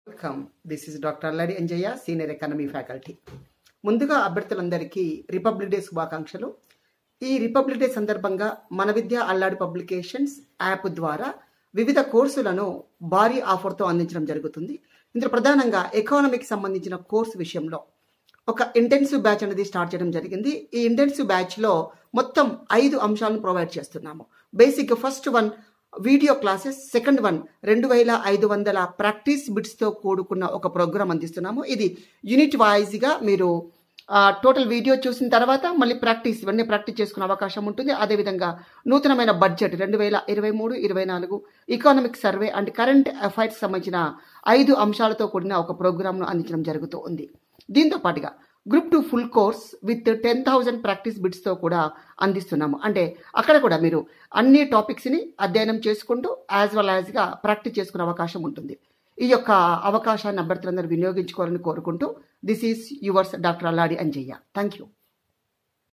welcome this is doctor Alladi Anjaiah senior economy faculty ముందుగా అభ్యర్థులందరికీ republic day శుభాకాంక్షలు ఈ రిపబ్లిక్ డే సందర్భంగా మన విద్య అల్లాడి పబ్లికేషన్స్ యాప్ ద్వారా వివిధ కోర్సులను భారీ ఆఫర్తో అందించడం జరుగుతుంది ఇందులో ప్రధానంగా ఎకానమీకి సంబంధించిన కోర్సు విషయంలో ఒక ఇంటెన్సివ్ బ్యాచ్ అనేది స్టార్ట్ చేయడం జరిగింది ఈ ఇంటెన్సివ్ బ్యాచ్లో మొత్తం ఐదు అంశాలను ప్రొవైడ్ చేస్తున్నాము basic first one video classes second one రెండు వేల ఐదు వందల ప్రాక్టీస్ బిట్స్తో కూడుకున్న ఒక ప్రోగ్రామ్ అందిస్తున్నాము ఇది యూనిట్ వైజ్గా మీరు టోటల్ వీడియో చూసిన తర్వాత మళ్ళీ ప్రాక్టీస్ ఇవన్నీ ప్రాక్టీస్ చేసుకునే అవకాశం ఉంటుంది అదేవిధంగా నూతనమైన బడ్జెట్ రెండు వేల ఇరవై మూడు ఇరవై నాలుగు economic survey and current affairs సంబంధించిన ఐదు అంశాలతో కూడిన ఒక ప్రోగ్రామ్ను అందించడం జరుగుతూ ఉంది దీంతో పాటుగా group two full course with ten thousand practice బిట్స్తో కూడా అందిస్తున్నాము అంటే అక్కడ కూడా మీరు అన్ని టాపిక్స్ని అధ్యయనం చేసుకుంటూ యాజ్ వెల్ యాజ్గా ప్రాక్టీస్ చేసుకునే అవకాశం ఉంటుంది ఈ యొక్క అవకాశాన్ని అభ్యర్థులందరూ వినియోగించుకోవాలని కోరుకుంటూ this is yours doctor Alladi Anjaiah thank you